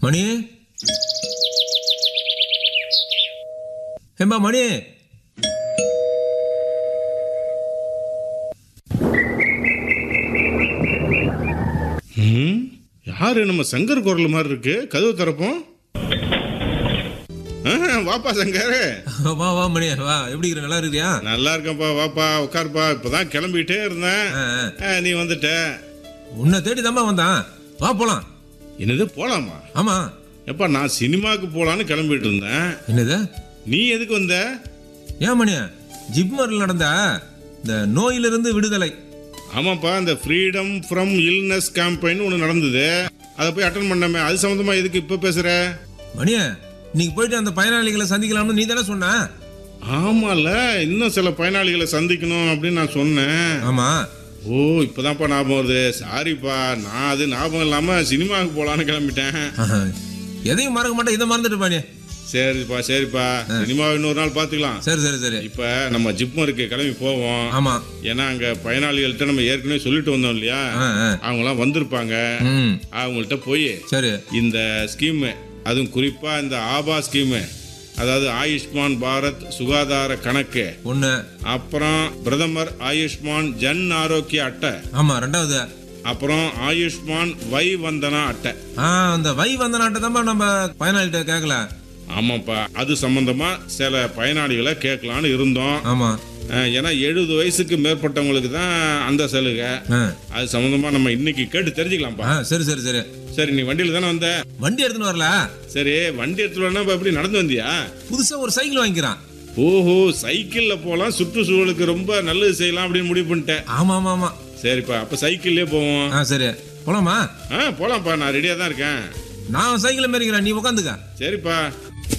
மணி ஏம்பா மணி ம் யாரு நம்ம சங்கர் குரல் மாதிரி இருக்கு கதவு திறப்போம் ஆ, வாப்பா சங்கர் வா வா மணி வா எப்படி இருக்கிற நல்லா இருக்கிறியா நல்லா இருக்கேன்ப்பா வாப்பா உட்காருப்பா இப்பதான் கிளம்பிட்டே இருந்தேன் ஆ, ஆ. ஆ, நீ வந்துட்ட உன்னை தேடி தாம்மா வந்தான் வா போலாம் என்னது போலாமா ஆமா எப்பா நான் சினிமாக்கு போலான்னு கிளம்பிட்டு இருந்தேன் என்னது நீ எதுக்கு வந்த ஏன் மணி ஜிப்மரில் நடந்த இந்த நோயிலிருந்து விடுதலை ஆமாப்பா இந்த ஃப்ரீடம் ஃப்ரம் இல்னஸ் கேம்பெயின் ஒன்று நடந்தது அதை போய் அட்டன் பண்ணாமே அது சம்மந்தமா எதுக்கு இப்போ பேசுற மணிய இன்னைக்கு போயிட்டு அந்த பயனாளிகளை சந்திக்கலாம்னு நீ தானே சொன்ன ஆமால இன்னும் சில பயனாளிகளை சந்திக்கணும் அப்படின்னு நான் சொன்னேன் ஆமா ஓ இப்போதான்ப்பா ஞாபகம் வருது சாரிப்பா நான் அது ஞாபகம் இல்லாமல் சினிமாவுக்கு போகலான்னு கிளம்பிட்டேன் எதையும் மறக்க மாட்டேன் இதை மறந்துட்டு பாணி சரிப்பா சரிப்பா சினிமாவை இன்னொரு நாள் பார்த்துக்கலாம் சரி சரி சரி இப்போ நம்ம ஜிப்மருக்கு கிளம்பி போவோம் ஆமா ஏன்னா அங்கே பயனாளிகள்கிட்ட நம்ம ஏற்கனவே சொல்லிட்டு வந்தோம் இல்லையா ஆ, ஆ. அவங்களாம் வந்திருப்பாங்க ம் அவங்கள்ட்ட போய் சரி இந்த ஸ்கீமு அதுவும் குறிப்பாக இந்த ஆபா ஸ்கீமு அதாவது ஆயுஷ்மான் பாரத் சுகாதார கணக்கு ஒண்ணு அப்புறம் பிரதமர் ஆயுஷ்மான் ஜன் ஆரோக்கிய அட்டை ஆமா ரெண்டாவது அப்புறம் ஆயுஷ்மான் வை வந்தனா அட்டை ஆ அந்த வை வந்த நாட்டை தான் நம்ம பயனாளிகிட்ட கேட்கல ஆமாப்பா அது சம்பந்தமா சில பயனாளிகளை கேட்கலான்னு இருந்தோம் ஆமா அஹ், ஏன்னா எழுபது வயசுக்கு மேற்பட்டவங்களுக்கு தான் அந்த சலுகை ஆ. அது சம்பந்தமா நம்ம இன்னைக்கு கேட்டு தெரிஞ்சுக்கலாம்ப்பா ஆ சரி சரி சரி சரி நீ வண்டியில தானே வந்த வண்டி எடுத்துன்னு வரல சரி வண்டி எடுத்துட்டு வரணும் இப்ப எப்படி நடந்து வந்தியா புதுசா ஒரு சைக்கிள் வாங்கிக்கிறான் ஓஹோ சைக்கிள்ல போலாம் சுற்றுச்சூழலுக்கு ரொம்ப நல்லது செய்யலாம் அப்படின்னு முடிவு பண்ணிட்டேன் ஆமா ஆமா ஆமா சரிப்பா அப்ப சைக்கிள்லயே போவோம் ஆ சரி போலாமா ஆ போலாம்ப்பா நான் ரெடியா தான் இருக்கேன் நான் சைக்கிள் மாரிக்கிறேன் நீ உட்காந்துக்க சரிப்பா